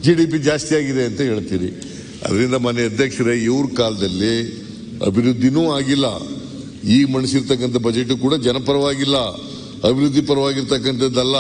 G D P ಜಾಸ್ತಿ ಆಗಿದೆ ಅಂತ ಹೇಳ್ತೀರಿ ಅದರಿಂದ ಮನೆ ಅಧ್ಯಕ್ಷರೇ ಇವ್ರ ಕಾಲದಲ್ಲಿ ಅಭಿವೃದ್ಧಿನೂ ಆಗಿಲ್ಲ ಈಗ ಮಣಿಸಿರ್ತಕ್ಕಂಥ ಬಜೆಟ್ ಕೂಡ ಜನಪರವಾಗಿಲ್ಲ ಅಭಿವೃದ್ಧಿ ಪರವಾಗಿರ್ತಕ್ಕಂಥದ್ದಲ್ಲ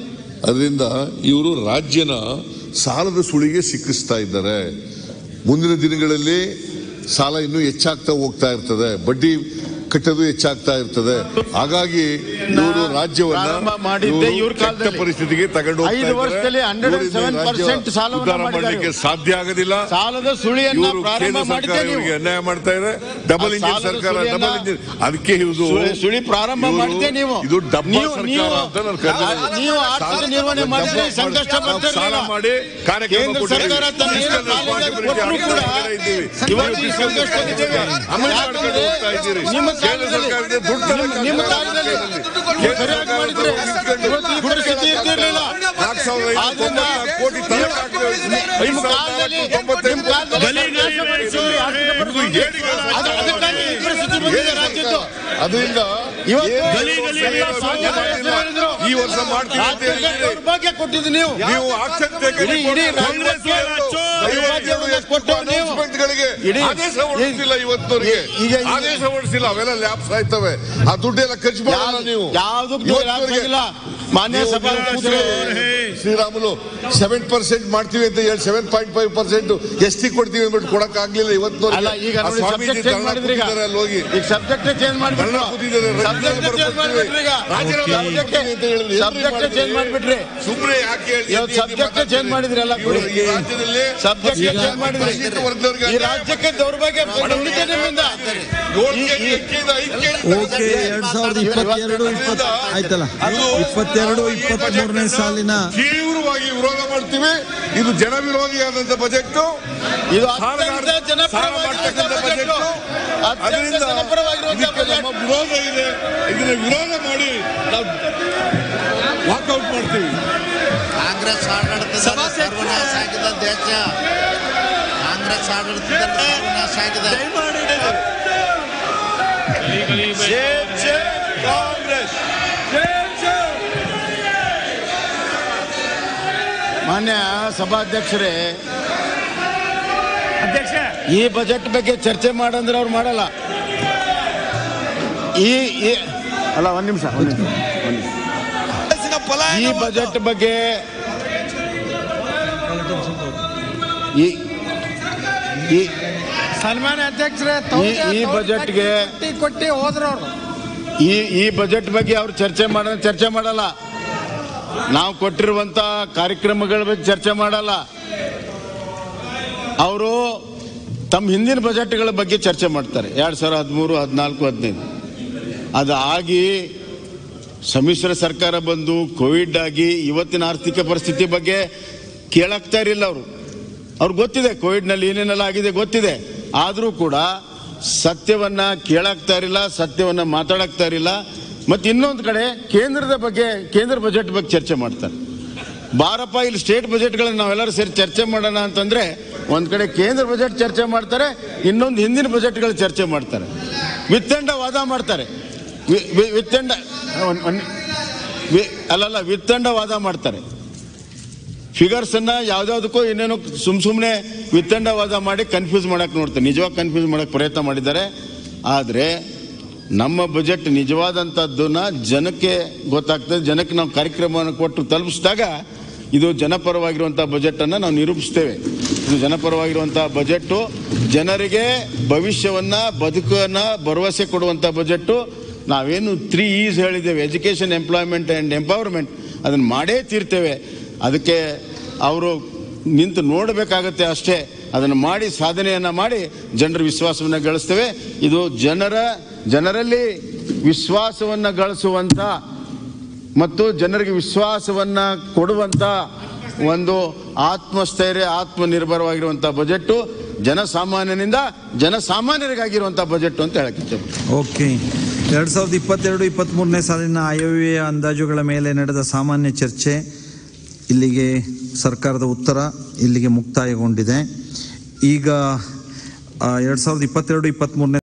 ಅದರಿಂದ ಇವರು ರಾಜ್ಯನ ಸಾಲದ ಸುಳಿಗೆ ಸಿಕ್ಕಿಸ್ತಾ ಇದ್ದಾರೆ ಮುಂದಿನ ದಿನಗಳಲ್ಲಿ ಸಾಲ ಇನ್ನೂ ಹೆಚ್ಚಾಗ್ತಾ ಹೋಗ್ತಾ ಇರ್ತದೆ ಬಡ್ಡಿ ಕಟ್ಟೋದು ಹೆಚ್ಚಾಗ್ತಾ ಇರ್ತದೆ ಹಾಗಾಗಿ ಇವರು ರಾಜ್ಯವನ್ನ ಪ್ರಾರಂಭ ಮಾಡಿದ್ದೆ ಇವ್ರು ಇವ್ರ ಕೆಟ್ಟ ಕಾಲದಲ್ಲಿ. ಪರಿಸ್ಥಿತಿಗೆ ತಗೊಂಡು ಹೋಗ್ತಾ ಐದು ಇದ್ದಾರೆ. ವರ್ಷದಲ್ಲಿ 107% ಇವರಿಂದ ರಾಜ್ಯ ಸಾಲವನ್ನ ಉದ್ಧಾರ ಮಾಡಿದ್ದಾರೆ. ಮಾಡಲಿಕ್ಕೆ ಸಾಧ್ಯ ಆಗೋದಿಲ್ಲ ಸಾಲದ ಸುಳಿಯನ್ನ ಇವರು ಪ್ರಾರಂಭ ಕೇಂದ್ರ ಮಾಡಿದ್ದೆ ಸರ್ಕಾರ ನೀವು ಇವರಿಗೆ ಅನ್ಯಾಯ ಮಾಡ್ತಾ ಇದೆ ಡಬಲ್ ಆ ಇಂಜಿನ್ ಸಾಲದ ಸರ್ಕಾರ ಸುಳಿಯನ್ನ ಡಬಲ್ ಇಂಜಿನ್ ಅದಕ್ಕೆ ಇದು ಸುಳಿ- ಸುಳಿ ಪ್ರಾರಂಭ ಇವರು- ಮಾಡಿದ್ದೆ ನೀವು ಇದು ಡಬ್ಬ ನೀವು- ಸರ್ಕಾರ ನೀವು- ಅಂತ ನಾನು ಕರೆದಿರೋದು. ನೀವು ಆರ್ಥಿಕ ಸಾಲ- ನಿರ್ವಹಣೆ ಡಬ್ಬ ಮಾಡಿದ್ರೆ ಮಾಡಿ- ಸಂಕಷ್ಟ ನಾವು ಬರ್ತಾ ಸಾಲ ಇರ್ಲಿಲ್ಲ. ಮಾಡಿ ಕಾರ್ಯಕ್ರಮ ಕೇಂದ್ರ ಕೊಟ್ಟಿದ್ದೀವಿ. ಸರ್ಕಾರ ತನ್ನ Fiscal ಏನು responsibility ಕೊಟ್ಟರೂ ಕೂಡ ಹೊರಗಡೆ ಇದ್ದೀವಿ. ಇವತ್ತು ಈ ಸಂಕಷ್ಟದಲ್ಲಿದ್ದೇವೆ. ಅಮಲು ಮಾಡ್ಕೊಂಡು ಹೋಗ್ತಾ ಇದ್ದೀರಿ. ನಿಮ್ಮ ಕೇಂದ್ರ ಕಾಲದಲ್ಲಿ- ಸರ್ಕಾರದಿಂದ ದುಡ್ಡು ನಿಮ್ಮ- ನಿಮ್ಮ ಕಾಲದಲ್ಲಿ ನೀವು ಸರಿಯಾಗಿ ಮಾಡಿದ್ರೆ ಇವತ್ತು ಈ ಪರಿಸ್ಥಿತಿ ಇರ್ತಿರ್ಲಿಲ್ಲ ನಾಲ್ಕು ಸಾವಿರದ ಐನೂರ ಆದ್ರಿಂದ ತೊಂಬತ್ನಾಲ್ಕು ಕೋಟಿ ತಲೆ ಹಾಕಿದ್ರೆ ನಿಮ್ಮ ಕಾಲದಲ್ಲಿ ನಿಮ್ಮ ಕಾಲದಲ್ಲಿ ನಾಶ ಮಾಡಿಸಿದ್ರಿ ಆರ್ಥಿಕ ಪರಿಸ್ಥಿತಿ. ಅದು- ಅದಕ್ಕಾಗಿ ಈ ಪರಿಸ್ಥಿತಿ ಬಂದಿದೆ ರಾಜ್ಯದ್ದು ಅದರಿಂದ ಇವತ್ತು ಏನು ಗಲಿ ಗಲಿ ಏನು ಎಲ್ಲ ಸಾಧ್ಯ ಮಾಡಿಲ್ಲ. ಹೇಳಿದ್ರು. ಈ ವರ್ಷ ಮಾಡ್ತೀವಿ ಅಂತ ರಾಜ್ಯಕ್ಕೆ ಹೇಳಿದ್ದೀರಿ. ದೌರ್ಭಾಗ್ಯ ಕೊಟ್ಟಿದ್ದು ನೀವು ನೀವು ಆಕ್ಷೇಪತೆ ಇಡೀ- ಇಡೀ ರಾಜ್ಯಕ್ಕೆ ದೌರ್ಭಾಗ್ಯವನ್ನು ಕೊಟ್ಟವರು ನೀವು. ಗಳಿಗೆ ಇಡೀ- ಆದೇಶ ಹೊರಡಿಸಿಲ್ಲ ಇವತ್ತವರೆಗೆ ಈಗ ಈಗ- ಆದೇಶ ಹೊರಡಿಸಿಲ್ಲ ಅವೆಲ್ಲ ಲ್ಯಾಪ್ಸ್ ಆಯ್ತವೆ ಆ ದುಡ್ಡೆಲ್ಲ ಖರ್ಚು ಮಾಡಲ್ಲ ನೀವು ಯಾವುದಕ್ಕೂ ಇವತ್ತವರೆಗೆ ಇಲ್ಲ ಮಾನ್ಯ ನೀವು ಸಭಾಧ್ಯಕ್ಷರೇ ಶ್ರೀರಾಮುಲು ಸೆವೆನ್ ಪರ್ಸೆಂಟ್ ಮಾಡ್ತೀವಿ ಅಂತ ಹೇಳಿ seven point five percent S T ಕೊಡ್ತೀವಿ ಅಂದ್ಬಿಟ್ಟು ಕೊಡಕ್ ಆಗ್ಲಿಲ್ಲ ಅಲ್ಲ ಈಗ ನೋಡಿ ಸಬ್ಜೆಕ್ಟ್ ಚೇಂಜ್ ಮಾಡಿದ್ರಿ ಈಗ ಅಲ್ಲಿ ಹೋಗಿ ಈಗ ಸಬ್ಜೆಕ್ಟ್ ಚೇಂಜ್ ಮಾಡಿಬಿಟ್ರು ಧರ್ನಾ ಕೂತಿದ್ದಾರೆ, ಸಬ್ಜೆಕ್ಟ್ ರಜೆ ಚೇಂಜ್ ಮಾಡಿಬಿಟ್ರಿ ಈಗ ರಾಜೀನಾಮೆ ಮಾಡ್ತೀನಿ ಅಂತ ಹೇಳಿದ್ರು. ಸಬ್ಜೆಕ್ಟ್ ಚೇಂಜ್ ಮಾಡಿಬಿಟ್ರಿ ಸುಮ್ನೆ ಯಾಕೆ ಹೇಳ್ತೀರಿ? ಇವತ್ತು ಸಬ್ಜೆಕ್ಟ್ ಚೇಂಜ್ ಮಾಡಿದ್ರಿ ಎಲ್ಲ ಇವರು ಈ ರಾಜ್ಯದಲ್ಲಿ ಸಬ್ಜೆಕ್ಟ್ ಈಗ ಚೇಂಜ್ ಮಾಡಿದ್ರಿ ಪರಿಶಿಷ್ಟ ವರ್ಗದವ್ರಿಗೆ ಈ ರಾಜ್ಯಕ್ಕೆ ದೌರ್ಭಾಗ್ಯ ಖಂಡಿತ ನಿಮ್ಮಿಂದ ಏಳು ಕೆಜಿ ಅಕ್ಕಿಯಿಂದ ಐದು ಕೆಜಿ ಓಕೆ ಎರಡ್ ಸಾವಿರದ ಇಪ್ಪತ್ತೆರಡು ಇಪ್ಪತ್ ಆಯ್ತಲ್ಲ ಇಪ್ಪತ್ತೆರಡು ಇಪ್ಪತ್ತ್ ಮೂರನೇ ಸಾಲಿನ ತೀವ್ರವಾಗಿ ವಿರೋಧ ಮಾಡ್ತೀವಿ ಇದು ಜನ ವಿರೋಧಿಯಾದಂತ ಬಜೆಟ್ ಇದು ಸಾಲಗಾರ- ಅತ್ಯಂತ ಸಾಲ ಮಾಡ್ತಕ್ಕಂಥ ಜನಪರವಾಗಿರುವಂತಹ ಬಜೆಟ್ ಬಜೆಟ್ ಅತ್ಯಂತ ಅದರಿಂದ ಜನಪರವಾಗಿರುವಂತಹ ಇದಕ್ಕೆ ಬಜೆಟ್ ನಮ್ಮ ವಿರೋಧ ಇದೆ ಇದನ್ನ ವಿರೋಧ ಮಾಡಿ ನಾವು ವಾಕೌಟ್ ಮಾಡ್ತೀವಿ ಕಾಂಗ್ರೆಸ್ ಆಡಳಿತದಲ್ಲಿ ಸರ್ವನಾಶ ಆಗಿದೆ ದೇಶ ಕಾಂಗ್ರೆಸ್ ಆಡಳಿತದಲ್ಲಿ ಸರ್ವನಾಶ ಆಗಿದೆ ಮಾನ್ಯ ಸಭಾಧ್ಯಕ್ಷರೇ ಈ ಬಜೆಟ್ ಬಗ್ಗೆ ಚರ್ಚೆ ಮಾಡಂದ್ರೆ ಅವ್ರು ಮಾಡಲ್ಲ ಈ ಈ- ಅಲ್ಲ ಒಂದ್ ನಿಮಿಷ ಒಂದ್ ನಿಮಿಷ ಒಂದ್ ನಿಮಿಷ. ಈ ಬಜೆಟ್ ಬಗ್ಗೆ ಈ ಈ ಸನ್ಮಾನ್ಯ ಅಧ್ಯಕ್ಷರೇ ಈ- ಈ ಬಜೆಟ್ಗೆ ಕೊಟ್ಟಿ ಕೊಟ್ಟಿ ಹೋದ್ರವ್ರು ಈ ಈ ಬಜೆಟ್ ಬಗ್ಗೆ ಅವ್ರು ಚರ್ಚೆ ಮಾಡ ಚರ್ಚೆ ಮಾಡಲ್ಲ ನಾವು ಕೊಟ್ಟಿರುವಂತ ಕಾರ್ಯಕ್ರಮಗಳ ಬಗ್ಗೆ ಚರ್ಚೆ ಮಾಡಲ್ಲ ಅವರು ತಮ್ಮ ಹಿಂದಿನ ಬಜೆಟ್ಗಳ ಬಗ್ಗೆ ಚರ್ಚೆ ಮಾಡ್ತಾರೆ ಎರಡ್ ಸಾವಿರದ ಹದಿಮೂರು ಹದಿನಾಲ್ಕು ಹದಿನೈದು ಅದು ಆಗಿ ಸಮ್ಮಿಶ್ರ ಸರ್ಕಾರ ಬಂದು ಕೋವಿಡ್ ಆಗಿ ಇವತ್ತಿನ ಆರ್ಥಿಕ ಪರಿಸ್ಥಿತಿ ಬಗ್ಗೆ ಕೇಳಾಗ್ತಾ ಇರಲಿಲ್ಲ ಅವರು ಅವ್ರಿಗೆ ಗೊತ್ತಿದೆ ಕೋವಿಡ್ನಲ್ಲಿ ಏನೇನೆಲ್ಲ ಆಗಿದೆ ಗೊತ್ತಿದೆ ಆದರೂ ಕೂಡ ಸತ್ಯವನ್ನ ಕೇಳಾಗ್ತಾ ಇರಲಿಲ್ಲ ಸತ್ಯವನ್ನ ಮಾತಾಡಕ್ತಾ ಇರಲಿಲ್ಲ ಮತ್ತು ಇನ್ನೊಂದು ಕಡೆ ಕೇಂದ್ರದ ಬಗ್ಗೆ ಕೇಂದ್ರ ಬಜೆಟ್ ಬಗ್ಗೆ ಚರ್ಚೆ ಮಾಡ್ತಾರೆ ಬಾರಪ್ಪ ಇಲ್ಲಿ ಸ್ಟೇಟ್ ಬಜೆಟ್ಗಳನ್ನ ನಾವೆಲ್ಲರೂ ಸೇರಿ ಚರ್ಚೆ ಮಾಡೋಣ ಅಂತಂದ್ರೆ ಒಂದ್ ಕಡೆ ಕೇಂದ್ರ ಬಜೆಟ್ ಚರ್ಚೆ ಮಾಡ್ತಾರೆ ಇನ್ನೊಂದು ಹಿಂದಿನ ಬಜೆಟ್ಗಳು ಚರ್ಚೆ ಮಾಡ್ತಾರೆ ವಿತ್ತಂಡ ವಾದ ಮಾಡ್ತಾರೆ ವಿ- ವಿ- ವಿತ್ತಂಡ ಒಂದ್- ಒಂದ್- ವಿ- ಅಲ್ಲಲ್ಲ ವಿತ್ತಂಡ ವಾದ ಮಾಡ್ತಾರೆ ಫಿಗರ್ಸ್ ಅನ್ನ ಯಾವ್ದಾವ್ದಕ್ಕೂ ಏನೇನೋ ಸುಮ್ ಸುಮ್ಮನೆ ವಿತ್ತಂಡವಾದ ಮಾಡಿ ಕನ್ಫ್ಯೂಸ್ ಮಾಡಕ್ ನೋಡ್ತಾರೆ ನಿಜವಾಗಿ ಕನ್ಫ್ಯೂಸ್ ಮಾಡಕ್ ಪ್ರಯತ್ನ ಮಾಡಿದ್ದಾರೆ ಆದ್ರೆ ನಮ್ಮ ಬಜೆಟ್ ನಿಜವಾದಂಥದ್ದನ್ನ ಜನಕ್ಕೆ ಗೊತ್ತಾಗ್ತದೆ ಜನಕ್ಕೆ ನಾವು ಕಾರ್ಯಕ್ರಮವನ್ನು ಕೊಟ್ಟು ತಲುಪಿಸಿದಾಗ ಇದು ಜನಪರವಾಗಿರುವಂಥ ಬಜೆಟ್ ಅನ್ನ ನಾವು ನಿರೂಪಿಸ್ತೇವೆ ಇದು ಜನಪರವಾಗಿರುವಂತಹ ಬಜೆಟ್ಟು ಜನರಿಗೆ ಭವಿಷ್ಯವನ್ನ ಬದುಕನ್ನ ಭರವಸೆ ಕೊಡುವಂಥ ಬಜೆಟ್ಟು ನಾವೇನು ತ್ರೀ ಈಸ್ ಹೇಳಿದ್ದೇವೆ ಎಜುಕೇಷನ್ ಎಂಪ್ಲಾಯ್ಮೆಂಟ್ ಆ್ಯಂಡ್ ಎಂಪವರ್ಮೆಂಟ್ ಅದನ್ನು ಮಾಡೇ ತೀರ್ತೇವೆ ಅದಕ್ಕೆ ಅವರು ನಿಂತು ನೋಡಬೇಕಾಗತ್ತೆ ಅಷ್ಟೇ ಅದನ್ನು ಮಾಡಿ ಸಾಧನೆಯನ್ನು ಮಾಡಿ ಜನರ ವಿಶ್ವಾಸವನ್ನು ಗಳಿಸ್ತೇವೆ ಇದು ಜನರ ಜನರಲ್ಲಿ ವಿಶ್ವಾಸವನ್ನು ಗಳಿಸುವಂಥ ಮತ್ತು ಜನರಿಗೆ ವಿಶ್ವಾಸವನ್ನ ಕೊಡುವಂತ ಒಂದು ಆತ್ಮಸ್ಥೈರ್ಯ ಆತ್ಮನಿರ್ಭರವಾಗಿರುವಂಥ ಬಜೆಟ್ಟು ಜನಸಾಮಾನ್ಯನಿಂದ ಜನಸಾಮಾನ್ಯರಿಗಾಗಿರುವಂಥ ಬಜೆಟ್ ಅಂತ ಹೇಳಕ್ಕೆ ಇಷ್ಟಪಡ್ತೀನಿ ಓಕೆ ಎರಡ್ ಸಾವಿರದ ಇಪ್ಪತ್ತೆರಡು ಇಪ್ಪತ್ತ್ಮೂರನೇ ಸಾಲಿನ ಆಯವ್ಯಯ ಅಂದಾಜುಗಳ ಮೇಲೆ ನಡೆದ ಸಾಮಾನ್ಯ ಚರ್ಚೆ ಇಲ್ಲಿಗೆ ಸರ್ಕಾರದ ಉತ್ತರ ಇಲ್ಲಿಗೆ ಮುಕ್ತಾಯಗೊಂಡಿದೆ ಈಗ ಎರಡು ಸಾವಿರದ ಇಪ್ಪತ್ತೆರಡು ಇಪ್ಪತ್ತ್ಮೂರನೇ